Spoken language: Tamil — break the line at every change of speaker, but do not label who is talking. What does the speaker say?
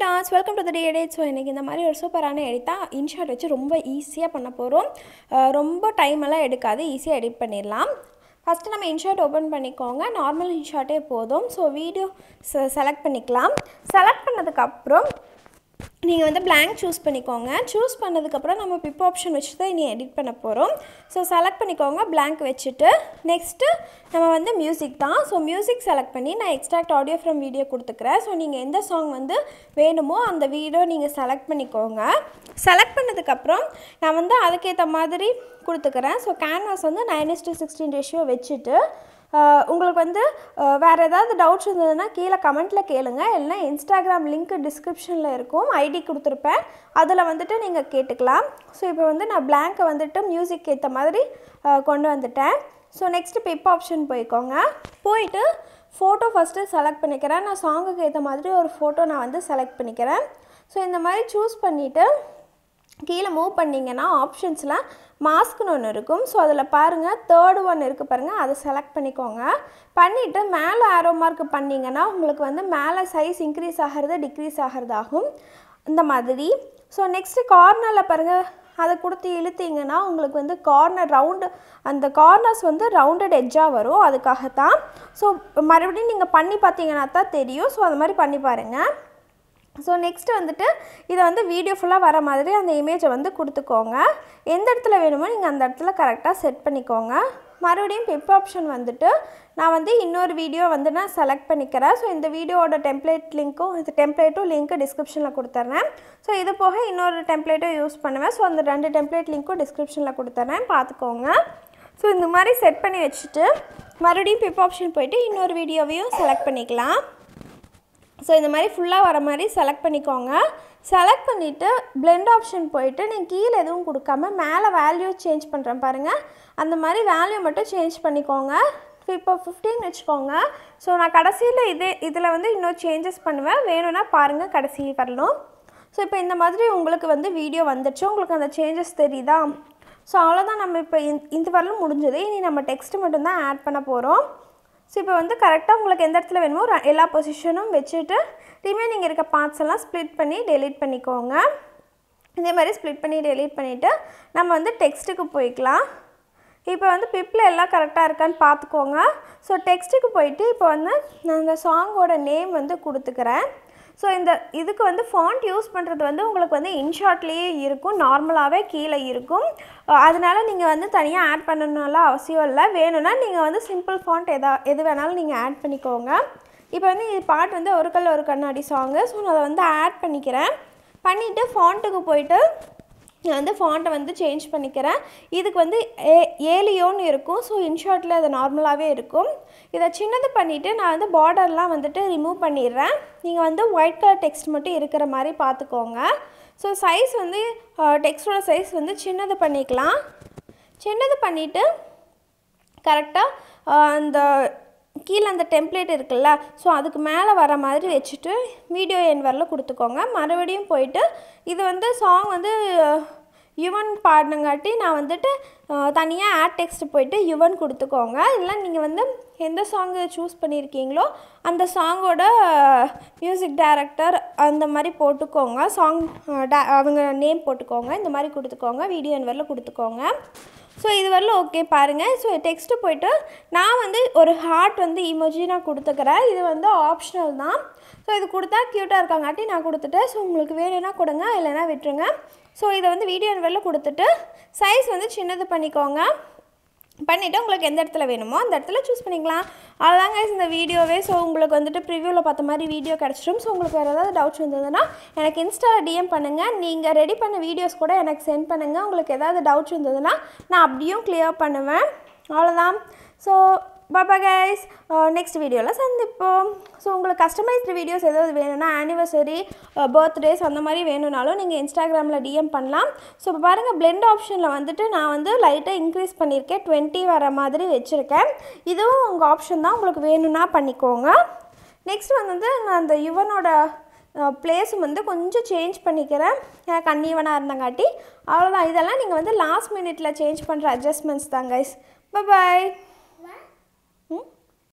dance welcome to the day edit so எனக்கு இந்த மாதிரி ஒரு சூப்பரான எடிட் தான் இன்ஷாட் வச்சு ரொம்ப ஈஸியாக பண்ண போகிறோம் ரொம்ப டைம் எல்லாம் எடுக்காது ஈஸியாக எடிட் பண்ணிடலாம் ஃபஸ்ட்டு நம்ம இன்ஷாட் ஓப்பன் பண்ணிக்கோங்க நார்மல் இன்ஷாட்டே போதும் ஸோ வீடியோ செலக்ட் பண்ணிக்கலாம் செலக்ட் பண்ணதுக்கப்புறம் நீங்கள் வந்து blank சூஸ் பண்ணிக்கோங்க சூஸ் பண்ணதுக்கப்புறம் நம்ம பிப் ஆப்ஷன் வச்சு தான் இனி எடிட் பண்ண போகிறோம் ஸோ செலக்ட் பண்ணிக்கோங்க blank வச்சுட்டு நெக்ஸ்ட்டு நம்ம வந்து மியூசிக் தான் ஸோ மியூசிக் செலக்ட் பண்ணி நான் எக்ஸ்ட்ராக்ட் ஆடியோ ஃப்ரம் வீடியோ கொடுத்துக்கிறேன் ஸோ நீங்கள் எந்த சாங் வந்து வேணுமோ அந்த வீடியோ நீங்கள் செலக்ட் பண்ணிக்கோங்க செலக்ட் பண்ணதுக்கப்புறம் நான் வந்து அதுக்கேற்ற மாதிரி கொடுத்துக்கிறேன் ஸோ கேன்வாஸ் வந்து nine is to sixteen ratio வச்சுட்டு ஆஹ் உங்களுக்கு வந்து ஆஹ் வேறு ஏதாவது டவுட்ஸ் இருந்ததுன்னா கீழே கமெண்ட்டில் கேளுங்க இல்லைனா இன்ஸ்டாகிராம் லிங்க் டிஸ்கிரிப்ஷனில் இருக்கும் ஐடி கொடுத்துருப்பேன் அதில் வந்துட்டு நீங்கள் கேட்டுக்கலாம் ஸோ இப்போ வந்து நான் பிளாங்கை வந்துட்டு மியூசிக் ஏற்ற மாதிரி ஆஹ் கொண்டு வந்துட்டேன் ஸோ நெக்ஸ்ட்டு பிப் ஆப்ஷன் போய்க்கோங்க போயிட்டு ஃபோட்டோ ஃபஸ்ட்டு செலக்ட் பண்ணிக்கிறேன் நான் சாங்குக்கு ஏற்ற மாதிரி ஒரு ஃபோட்டோ நான் வந்து செலக்ட் பண்ணிக்கிறேன் ஸோ இந்த மாதிரி சூஸ் பண்ணிவிட்டு கீழே மூவ் பண்ணிங்கன்னா ஆப்ஷன்ஸில் மாஸ்க்னு ஒன்று இருக்கும் ஸோ அதில் பாருங்கள் தேர்டு ஒன் இருக்குது பாருங்கள் அதை செலக்ட் பண்ணிக்கோங்க பண்ணிவிட்டு மேலே ஆரோ மார்க் பண்ணிங்கன்னா உங்களுக்கு வந்து மேலே சைஸ் இன்க்ரீஸ் ஆகிறது டிக்ரீஸ் ஆகிறது ஆகும் இந்த மாதிரி ஸோ நெக்ஸ்ட்டு கார்னரில் பாருங்கள் அதை கொடுத்து இழுத்தீங்கன்னா உங்களுக்கு வந்து கார்னர் ரவுண்டு அந்த கார்னர்ஸ் வந்து ரவுண்டட் எட்ஜாக வரும் அதுக்காகத்தான் ஸோ மறுபடியும் நீங்கள் பண்ணி பார்த்தீங்கன்னா தான் தெரியும் ஸோ அது மாதிரி பண்ணி பாருங்கள் ஸோ நெக்ஸ்ட் வந்துட்டு இதை வந்து வீடியோ ஃபுல்லாக வர மாதிரி அந்த இமேஜை வந்து கொடுத்துக்கோங்க எந்த இடத்துல வேணுமோ நீங்கள் அந்த இடத்துல கரெக்டாக செட் பண்ணிக்கோங்க மறுபடியும் பிப் ஆப்ஷன் வந்துட்டு நான் வந்து இன்னொரு வீடியோ வந்து நான் செலக்ட் பண்ணிக்கிறேன் ஸோ இந்த வீடியோவோட டெம்ப்ளேட் லிங்க்கும் இந்த டெம்ப்ளேட்டும் லிங்க்கு டிஸ்கிரிப்ஷனில் கொடுத்துட்றேன் ஸோ இது போக இன்னொரு டெம்ப்ளேட்டும் யூஸ் பண்ணுவேன் ஸோ அந்த ரெண்டு டெம்ப்ளேட் லிங்க்கும் டிஸ்கிரிப்ஷனில் கொடுத்துட்றேன் பார்த்துக்கோங்க ஸோ இந்த மாதிரி செட் பண்ணி வச்சுட்டு மறுபடியும் பிப் ஆப்ஷன் போயிட்டு இன்னொரு வீடியோவையும் செலக்ட் பண்ணிக்கலாம் ஸோ இந்த மாதிரி ஃபுல்லாக வர மாதிரி செலக்ட் பண்ணிக்கோங்க செலக்ட் பண்ணிவிட்டு blend ஆப்ஷன் போயிட்டு நீங்கள் கீழே எதுவும் கொடுக்காம மேலே வேல்யூ சேஞ்ச் பண்ணுறேன் பாருங்கள் அந்த மாதிரி வேல்யூ மட்டும் சேஞ்ச் பண்ணிக்கோங்க இப்போ ஃபிஃப்டீன் வச்சுக்கோங்க ஸோ நான் கடைசியில் இதே இதில் வந்து இன்னும் சேஞ்சஸ் பண்ணுவேன் வேணும்னா பாருங்கள் கடைசி வரணும் ஸோ இப்போ இந்த மாதிரி உங்களுக்கு வந்து வீடியோ வந்துடுச்சு உங்களுக்கு அந்த சேஞ்சஸ் தெரியுதா ஸோ அவ்வளோதான் நம்ம இப்போ இந்த- இந்த வரலும் முடிஞ்சது இனி நம்ம டெக்ஸ்ட் மட்டும்தான் ஆட் பண்ண போகிறோம் ஸோ இப்போ வந்து கரெக்டாக உங்களுக்கு எந்த இடத்துல வேணுமோ ர- எல்லா பொசிஷனும் வச்சுட்டு ரிமைனிங் இருக்க பார்ட்ஸ் எல்லாம் ஸ்ப்ளிட் பண்ணி டெலீட் பண்ணிக்கோங்க இதே மாதிரி ஸ்ப்ளிட் பண்ணி டெலீட் பண்ணிவிட்டு நம்ம வந்து டெக்ஸ்ட்டுக்கு போய்க்கலாம் இப்போ வந்து பிப்பில் எல்லாம் கரெக்டாக இருக்கான்னு பார்த்துக்கோங்க ஸோ டெக்ஸ்ட்டுக்கு போயிட்டு இப்போ வந்து நான் இந்த சாங்கோட நேம் வந்து கொடுத்துக்கிறேன் ஸோ இந்த இதுக்கு வந்து ஃபாண்ட் யூஸ் பண்ணுறது வந்து உங்களுக்கு வந்து இன்ஷார்ட்லேயே இருக்கும் நார்மலாகவே கீழே இருக்கும் அஹ் அதனால நீங்கள் வந்து தனியாக ஆட் பண்ணணும்லாம் அவசியம் இல்லை வேணும்னா நீங்கள் வந்து சிம்பிள் ஃபாண்ட் எதா எது வேணாலும் நீங்கள் ஆட் பண்ணிக்கோங்க இப்போ வந்து இது பாட்டு வந்து ஒரு கல் ஒரு கண்ணாடி சாங்கு ஸோ நான் அதை வந்து ஆட் பண்ணிக்கிறேன் பண்ணிவிட்டு ஃபாண்ட்டுக்கு போயிட்டு நான் வந்து ஃபாண்ட்டை வந்து சேஞ்ச் பண்ணிக்கிறேன் இதுக்கு வந்து ஏ ஏலியோன்னு இருக்கும் ஸோ இன்ஷார்ட்டில் அது நார்மலாகவே இருக்கும் இதை சின்னது பண்ணிவிட்டு நான் வந்து பார்டர்லாம் வந்துட்டு ரிமூவ் பண்ணிடுறேன் நீங்கள் வந்து ஒயிட் கலர் டெக்ஸ்ட் மட்டும் இருக்கிற மாதிரி பார்த்துக்கோங்க ஸோ சைஸ் வந்து டெக்ஸ்டோட சைஸ் வந்து சின்னது பண்ணிக்கலாம் சின்னது பண்ணிவிட்டு கரெக்டாக அந்த கீழே அந்த டெம்ப்ளேட் இருக்குல்ல ஸோ அதுக்கு மேலே வர மாதிரி வச்சுட்டு வீடியோ என் வரல கொடுத்துக்கோங்க மறுபடியும் போயிட்டு இது வந்து சாங் வந்து யுவன் பாடினங்காட்டி நான் வந்துட்டு தனியாக ஆட் டெக்ஸ்ட் போயிட்டு யுவன் கொடுத்துக்கோங்க இல்லை நீங்கள் வந்து எந்த சாங்கு சூஸ் பண்ணியிருக்கீங்களோ அந்த சாங்கோட மியூசிக் டைரக்டர் அந்த மாதிரி போட்டுக்கோங்க சாங் அவங்க நேம் போட்டுக்கோங்க இந்த மாதிரி கொடுத்துக்கோங்க வீடியோ என் வரல கொடுத்துக்கோங்க ஸோ இது வரல ஓகே பாருங்கள் ஸோ டெக்ஸ்ட்டு போயிட்டு நான் வந்து ஒரு ஹார்ட் வந்து இமோஜி நான் கொடுத்துக்கிறேன் இது வந்து ஆப்ஷனல் தான் ஸோ இது கொடுத்தா க்யூட்டாக இருக்காங்காட்டி நான் கொடுத்துட்டேன் ஸோ உங்களுக்கு வேணும்னா கொடுங்க இல்லைன்னா விட்டுருங்க ஸோ இதை வந்து வீடியோ வெளில கொடுத்துட்டு சைஸ் வந்து சின்னது பண்ணிக்கோங்க பண்ணிவிட்டு உங்களுக்கு எந்த இடத்துல வேணுமோ அந்த இடத்துல சூஸ் பண்ணிக்கலாம் அவ்வளோதான் guys இந்த வீடியோவே ஸோ உங்களுக்கு வந்துட்டு ப்ரிவ்யூவில் பார்த்த மாதிரி வீடியோ கிடச்சிடும் ஸோ உங்களுக்கு வேறு ஏதாவது டவுட்ஸ் இருந்ததுன்னா எனக்கு இன்ஸ்டாவில் டிஎம் பண்ணுங்கள் நீங்கள் ரெடி பண்ண வீடியோஸ் கூட எனக்கு சென்ட் பண்ணுங்கள் உங்களுக்கு ஏதாவது டவுட்ஸ் இருந்ததுன்னா நான் அப்படியும் கிளியர் பண்ணுவேன் அவ்வளோதான் ஸோ பாபா கைஸ் நெக்ஸ்ட் வீடியோவில் சந்திப்போம் ஸோ உங்களுக்கு கஸ்டமைஸ்டு வீடியோஸ் ஏதாவது வேணும்னா ஆனிவர்சரி பர்த்டேஸ் அந்த மாதிரி வேணும்னாலும் நீங்கள் இன்ஸ்டாகிராமில் டிஎம் பண்ணலாம் ஸோ இப்போ பாருங்கள் blend ஆப்ஷனில் வந்துட்டு நான் வந்து லைட்டாக இன்க்ரீஸ் பண்ணியிருக்கேன் டுவெண்ட்டி வர மாதிரி வச்சுருக்கேன் இதுவும் உங்கள் ஆப்ஷன் தான் உங்களுக்கு வேணும்னா பண்ணிக்கோங்க நெக்ஸ்ட் வந்து நான் அந்த யுவனோட பிளேஸும் வந்து கொஞ்சம் சேஞ்ச் பண்ணிக்கிறேன் எனக்கு அன்னீவனாக இருந்தங்காட்டி அவ்வளோதான் இதெல்லாம் நீங்கள் வந்து லாஸ்ட் மினிட்ல சேஞ்ச் பண்ணுற அட்ஜஸ்ட்மெண்ட்ஸ் தான் கைஸ் பாய்